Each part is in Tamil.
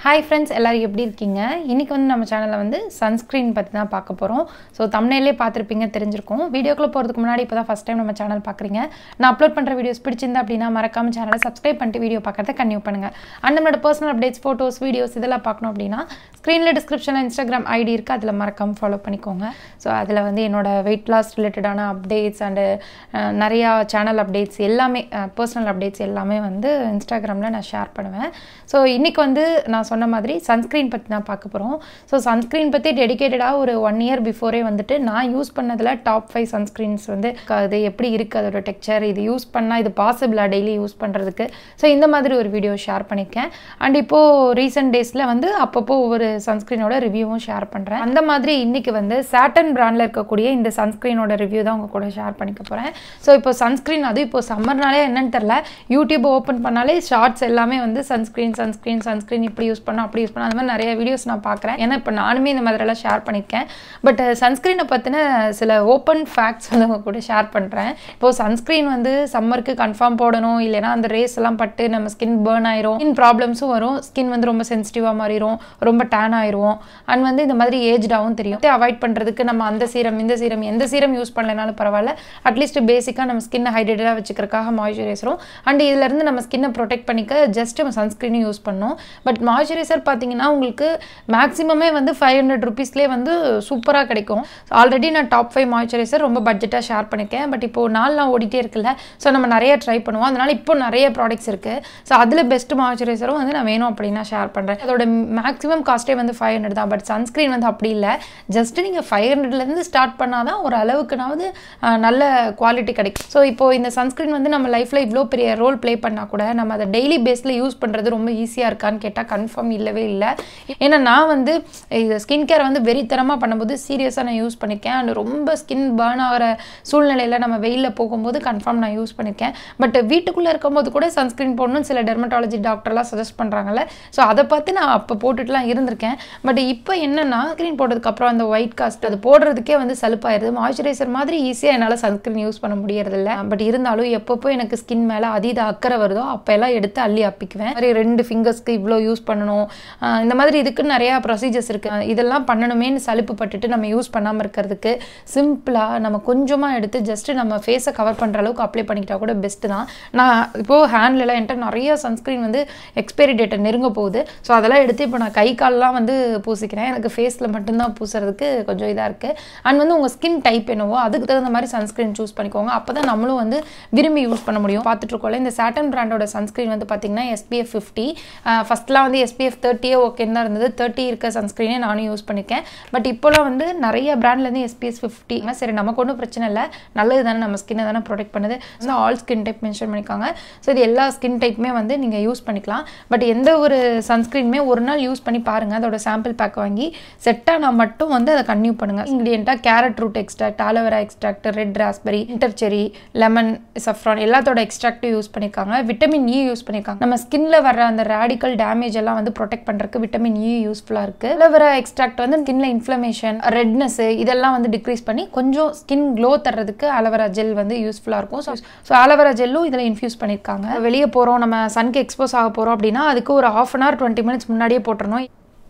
ஹாய் ஃப்ரெண்ட்ஸ் எல்லோரும் எப்படி இருக்கீங்க இன்றைக்கி வந்து நம்ம சேனலில் வந்து சன்ஸ்க்ரீன் பற்றி தான் பார்க்க போகிறோம் ஸோ தமிழ்லேயே பார்த்துருப்பீங்க தெரிஞ்சிருக்கும் வீடியோக்குள்ளே போகிறதுக்கு முன்னாடி இப்போ தான் ஃபஸ்ட் டைம் நம்ம சேனல் பார்க்குறீங்க நான் அப்லோட் பண்ணுற வீடியோஸ் பிடிச்சிருந்தா அப்படின்னா மறக்காம சேனலை சப்ஸ்கிரைப் பண்ணிட்டு வீடியோ பார்க்கறத கன்டினியூ பண்ணுங்கள் அண்ட் நம்மளோட பர்சனல் அப்டேட்ஸ் ஃபோட்டோஸ் வீடியோஸ் இதெல்லாம் பார்க்கணும் அப்படின்னா ஸ்க்ரீனில் டிஸ்கிரிப்ஷனில் இன்ஸ்டாகிராம் ஐடி இருக்குது அதில் மறக்காம ஃபாலோ பண்ணிக்கோங்க ஸோ அதில் வந்து என்னோட வெயிட் லாஸ் ரிலேட்டடான அப்டேட்ஸ் அண்டு நிறையா சேனல் அப்டேட்ஸ் எல்லாமே பர்சனல் அப்டேட்ஸ் எல்லாமே வந்து இன்ஸ்டாகிராமில் நான் ஷேர் பண்ணுவேன் ஸோ இன்றைக்கி வந்து நான் சொன்ன மாதிரி சன்ஸ்க்ரீன் பற்றி தான் பார்க்க போகிறோம் ஸோ சன்ஸ்க்ரீன் பற்றி டெடிக்கேட்டடாக ஒரு ஒன் இயர் பிஃபோரே வந்துட்டு நான் யூஸ் பண்ணதில் டாப் ஃபைவ் சன்ஸ்க்ரீன்ஸ் வந்து அது எப்படி இருக்குது அதோட டெக்ஸ்சர் இது யூஸ் பண்ணால் இது பாசிபிளா டெய்லி யூஸ் பண்ணுறதுக்கு ஸோ இந்த மாதிரி ஒரு வீடியோ ஷேர் பண்ணியிருக்கேன் அண்ட் இப்போது ரீசெண்ட் டேஸில் வந்து அப்பப்போ ஒவ்வொரு சன்ஸ்க்ரீனோட ரிவ்யூவும் ஷேர் பண்ணுறேன் அந்த மாதிரி இன்றைக்கி வந்து சாட்டன் பிராண்டில் இருக்கக்கூடிய இந்த சன்ஸ்க்ரீனோட ரிவ்யூ தான் உங்கள் கூட ஷேர் பண்ணிக்க போகிறேன் ஸோ இப்போ சன்ஸ்க்ரீன் அது இப்போ சம்மர்னாலே என்னன்னு தெரில யூடியூப் ஓப்பன் பண்ணாலே ஷார்ட்ஸ் எல்லாமே வந்து சன்ஸ்க்ரீன் சன்ஸ்க்ரீன் சன்ஸ்க்ரீன் இப்படி யூஸ் பண்ணோம் அப்படி யூஸ் பண்ணோம் அந்த மாதிரி நிறைய வீடியோஸ் நான் பார்க்குறேன் ஏன்னா இப்போ நானுமே இந்த மாதிரிலாம் ஷேர் பண்ணியிருக்கேன் பட் சன்ஸ்க்ரீனை பற்றின சில ஓப்பன் ஃபேக்ட்ஸ் வந்து உங்கள் கூட ஷேர் பண்ணுறேன் இப்போது சன்ஸ்க்ரீன் வந்து சம்மருக்கு கன்ஃபார்ம் போடணும் இல்லைனா அந்த ரேஸ் எல்லாம் பட்டு நம்ம ஸ்கின் பேர்ன் ஆயிரும் ஸ்கின் ப்ராப்ளம்ஸும் வரும் ஸ்கின் வந்து ரொம்ப சென்சிட்டிவாக மாறிடும் ரொம்ப டேன் ஆயிரும் அண்ட் வந்து இந்த மாதிரி ஏஜ்டாகவும் தெரியும் அவாய்ட் பண்ணுறதுக்கு நம்ம அந்த சீரம் இந்த சீரம் எந்த சீரம் யூஸ் பண்ணலைனாலும் பரவாயில்ல அட்லீஸ்ட் பேசிக்காக நம்ம ஸ்கின்னை ஹைட்ரேட்டடாக வச்சுக்கிறதுக்காக மாய்ஸ்சரைசரும் அண்ட் இதுலேருந்து நம்ம ஸ்கின்னை ப்ரொடெக்ட் பண்ணிக்க ஜஸ்ட் நம்ம சன்ஸ்க்ரீனும் யூஸ் பண்ணோம் பட் மாய்ஸ்சரைசர் பார்த்தீங்கன்னா உங்களுக்கு மேக்ஸிமமே வந்து ஃபைவ் ஹண்ட்ரட் ருபீஸ்லேயே வந்து சூப்பராக கிடைக்கும் ஆல்ரெடி நான் டாப் ஃபைவ் மாய்ஸ்சரைசர் ரொம்ப பட்ஜெட்டாக ஷேர் பண்ணியிருக்கேன் பட் இப்போது நாள்லாம் ஓடிட்டே இருக்குல்ல ஸோ நம்ம நிறைய ட்ரை பண்ணுவோம் அதனால் இப்போ நிறைய ப்ராடக்ட்ஸ் இருக்குது ஸோ அதில் பெஸ்ட் மாய்ஸ்சரைசரும் வந்து நான் வேணும் அப்படின்னா ஷேர் பண்ணுறேன் அதோட மேக்ஸிமம் காஸ்ட்டே வந்து ஃபைவ் ஹண்ட்ரட் தான் பட் சன்ஸ்க்ரீன் வந்து அப்படி இல்லை ஜஸ்ட் நீங்கள் ஃபைவ் ஹண்ட்ரட்லேருந்து ஸ்டார்ட் பண்ணால் தான் ஒரு அளவுக்குனாவது நல்ல குவாலிட்டி கிடைக்கும் ஸோ இப்போது இந்த சன்ஸ்க்ரீன் வந்து நம்ம லைஃப்பில் இவ்வளோ பெரிய ரோல் ப்ளே பண்ணால் கூட நம்ம அதை டெய்லி பேஸில் யூஸ் பண்ணுறது ரொம்ப ஈஸியாக இருக்கான்னு கேட்டால் கன்ஃபார்ம் இல்லவே இல்லை ஏன்னா நான் வந்து இது ஸ்கின் கேர் வந்து வெறித்தனமாக பண்ணும்போது சீரியஸாக நான் யூஸ் பண்ணியிருக்கேன் அண்ட் ரொம்ப ஸ்கின் பேர்ன் ஆகிற சூழ்நிலையில் நம்ம வெயிலில் போகும்போது கன்ஃபார்ம் நான் யூஸ் பண்ணியிருக்கேன் பட் வீட்டுக்குள்ளே இருக்கும்போது கூட சன்ஸ்க்ரீன் போடணும்னு சில டெர்மட்டாலஜி டாக்டர்லாம் சஜஸ்ட் பண்ணுறாங்கல்ல ஸோ அதை பார்த்து நான் அப்போ போட்டுட்டுலாம் இருந்திருக்கேன் பட் இப்போ என்னென்னா ஸ்க்ரீன் போட்டதுக்கப்புறம் அந்த ஒயிட் காஸ்ட் அது போடுறதுக்கே வந்து சலுப்பாயிருது மாய்ஸ்சரைசர் மாதிரி ஈஸியாக என்னால் சன்ஸ்க்ரீன் யூஸ் பண்ண முடியறதில்ல பட் இருந்தாலும் எப்பப்போ எனக்கு ஸ்கின் மேலே அதீத அக்கறை வருதோ அப்போ எல்லாம் எடுத்து அள்ளி அப்பிக்குவேன் மாதிரி ரெண்டு ஃபிங்கர்ஸ்க்கு இவ்வளோ யூஸ் பண்ணணும் இந்த மாதிரி இதுக்கு நிறையா ப்ரொசீஜர்ஸ் இருக்குது இதெல்லாம் பண்ணணுமேனு சலுப்பு பட்டுட்டு நம்ம யூஸ் பண்ணாமல் இருக்கிறதுக்கு சிம்பிளாக நம்ம கொஞ்சமாக எடுத்து ஜஸ்ட்டு நம்ம ஃபேஸை கவர் பண்ணுற அளவுக்கு அப்ளை பண்ணிக்கிட்டா கூட பெஸ்ட்டு தான் நான் இப்போது ஹேண்ட்லலாம் என்கிட்ட நிறைய சன்ஸ்க்ரீன் வந்து எக்ஸ்பைரி டேட்டை நெருங்க போகுது ஸோ அதெல்லாம் எடுத்து இப்போ நான் கை கால்லாம் வந்து பூசிக்கிறேன் எனக்கு ஃபேஸில் மட்டும்தான் பூசுறதுக்கு கொஞ்சம் இதாக இருக்குது அண்ட் வந்து உங்கள் ஸ்கின் டைப் என்னவோ அதுக்கு தகுந்த மாதிரி சன்ஸ்க்ரீன் சூஸ் பண்ணிக்கோங்க அப்போ தான் நம்மளும் வந்து விரும்பி யூஸ் பண்ண முடியும் பார்த்துட்ருக்கோம்ல இந்த சாட்டன் பிராண்டோட சன்ஸ்க்ரீன் வந்து பார்த்திங்கன்னா எஸ்பிஎஃப் ஃபிஃப்டி ஃபஸ்ட்லாம் வந்து எஸ்பிஎஃப் தேர்ட்டியே ஓகேன்னு தான் இருந்தது தேர்ட்டி இருக்க சன்ஸ்க்ரீனே நானும் யூஸ் பண்ணியிருக்கேன் பட் இப்போலாம் வந்து நிறைய பிராண்ட்லேருந்து எஸ்பிஎஸ் ஃபிஃப்டி சரி நமக்கு ஒன்றும் பிரச்சனை இல்லை நல்லது தானே நம்ம ஸ்கின்னை தானே ப்ரொடெக்ட் பண்ணுது வந்து ஆல் ஸ்கின் டைப் மென்ஷன் பண்ணியிருக்காங்க ஸோ இது எல்லா ஸ்கின் டைப்புமே வந்து நீங்கள் யூஸ் பண்ணிக்கலாம் பட் எந்த ஒரு சன்ஸ்க்ரீனுமே ஒரு நாள் யூஸ் பண்ணி பாருங்கள் அதோட சாம்பிள் பேக் வாங்கி செட்டானா மட்டும் வந்து அதை கன்டினியூ பண்ணுங்கள் இன்க்ரீடியண்ட்டாக carrot root extract aloe vera extract red raspberry inter cherry lemon saffron எல்லாத்தோட எக்ஸ்ட்ராக்டும் யூஸ் பண்ணியிருக்காங்க விட்டமின் இ யூஸ் பண்ணியிருக்காங்க நம்ம ஸ்கின்ல வர அந்த ரேடிக்கல் டேமேஜ் எல்லாம் வந்து ப்ரொடெக்ட் பண்ணுறதுக்கு விட்டமின் இ யூஸ்ஃபுல்லாக இருக்குது ஆலோவேரா எக்ஸ்ட்ராக்ட் வந்து ஸ்கின்ல இன்ஃப்ளமேஷன் ரெட்னஸ் இதெல்லாம் வந்து டிக்ரீஸ் பண்ணி கொஞ்சம் ஸ்கின் க்ளோ தர்றதுக்கு அலோவேரா ஜெல் வந்து யூஸ்ஃபுல்லாக இருக்கும் ஸோ ஸோ அலோவேரா ஜெல்லும் இதில் இன்ஃபியூஸ் பண்ணியிருக்காங்க வெளியே போகிறோம் நம்ம சனுக்கு எக்ஸ்போஸ் ஆக போகிறோம் அப்படின்னா அதுக்கு ஒரு half an hour twenty minutes முன்னாடியே போட்டுறணும்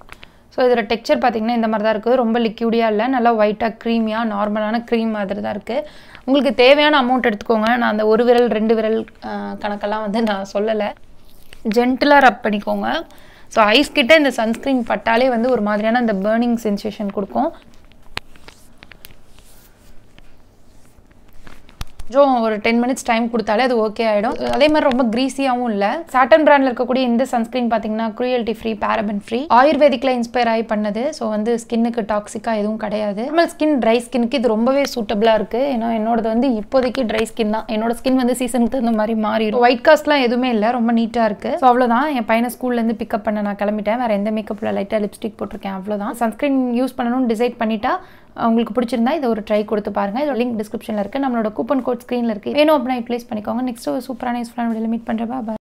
ஸோ இதோட டெக்ஸ்சர் பார்த்திங்கன்னா இந்த மாதிரி தான் இருக்குது ரொம்ப லிக்யூடியாக இல்லை நல்லா ஒயிட்டாக க்ரீமியாக நார்மலான க்ரீம் மாதிரி தான் இருக்குது உங்களுக்கு தேவையான அமௌண்ட் எடுத்துக்கோங்க நான் அந்த ஒரு விரல் ரெண்டு விரல் கணக்கெல்லாம் வந்து நான் சொல்லலை ஜென்டிலாக ரப் பண்ணிக்கோங்க ஸோ ஐஸ் கிட்ட இந்த சன்ஸ்க்ரீன் பட்டாலே வந்து ஒரு மாதிரியான அந்த பேர்னிங் சென்சேஷன் கொடுக்கும் கொஞ்சம் ஒரு டென் மினிட்ஸ் டைம் கொடுத்தாலே அது ஓகே ஆகிடும் அதே மாதிரி ரொம்ப க்ரீஸியாகவும் இல்லை சாட்டன் பிராண்டில் இருக்கக்கூடிய இந்த சன்ஸ்க்ரீன் பார்த்தீங்கன்னா க்ரூயல்ட்டி ஃப்ரீ பேரபன் ஃப்ரீ ஆயுர்வேதிக்கில் இன்ஸ்பயர் ஆகி பண்ணது ஸோ வந்து ஸ்கின்னுக்கு டாக்ஸிக்காக எதுவும் கிடையாது நார்மல் ஸ்கின் ட்ரை ஸ்கின்னுக்கு இது ரொம்பவே சூட்டபிளாக இருக்குது ஏன்னா என்னோடது வந்து இப்போதைக்கு ட்ரை ஸ்கின் தான் என்னோட ஸ்கின் வந்து சீசனுக்கு தகுந்த மாதிரி மாறிடும் ஒயிட் காஸ்ட்லாம் எதுவுமே இல்லை ரொம்ப நீட்டாக இருக்குது ஸோ அவ்வளோதான் என் பையனை ஸ்கூல்லேருந்து பிக்கப் பண்ண நான் கிளம்பிட்டேன் வேறு எந்த மேக்கப்பில் லைட்டாக லிப்ஸ்டிக் போட்டிருக்கேன் அவ்வளோதான் சன்ஸ்க்ரீன் யூஸ் பண்ணணும்னு டிசைட் பண்ணிட்டா உங்களுக்கு பிடிச்சிருந்தா இதை ஒரு ட்ரை கொடுத்து பாருங்கள் இதோட லிங்க் டிஸ்கிரிப்ஷனில் இருக்குது நம்மளோட கூப்பன் கோட் ஸ்க்ரீனில் இருக்குது வேணும் அப்படின்னா யூட்டிலைஸ் பண்ணிக்கோங்க நெக்ஸ்ட் ஒரு சூப்பரான யூஸ்ஃபுல்லான வீடியோவில் மீட் பண்ணுறப்பா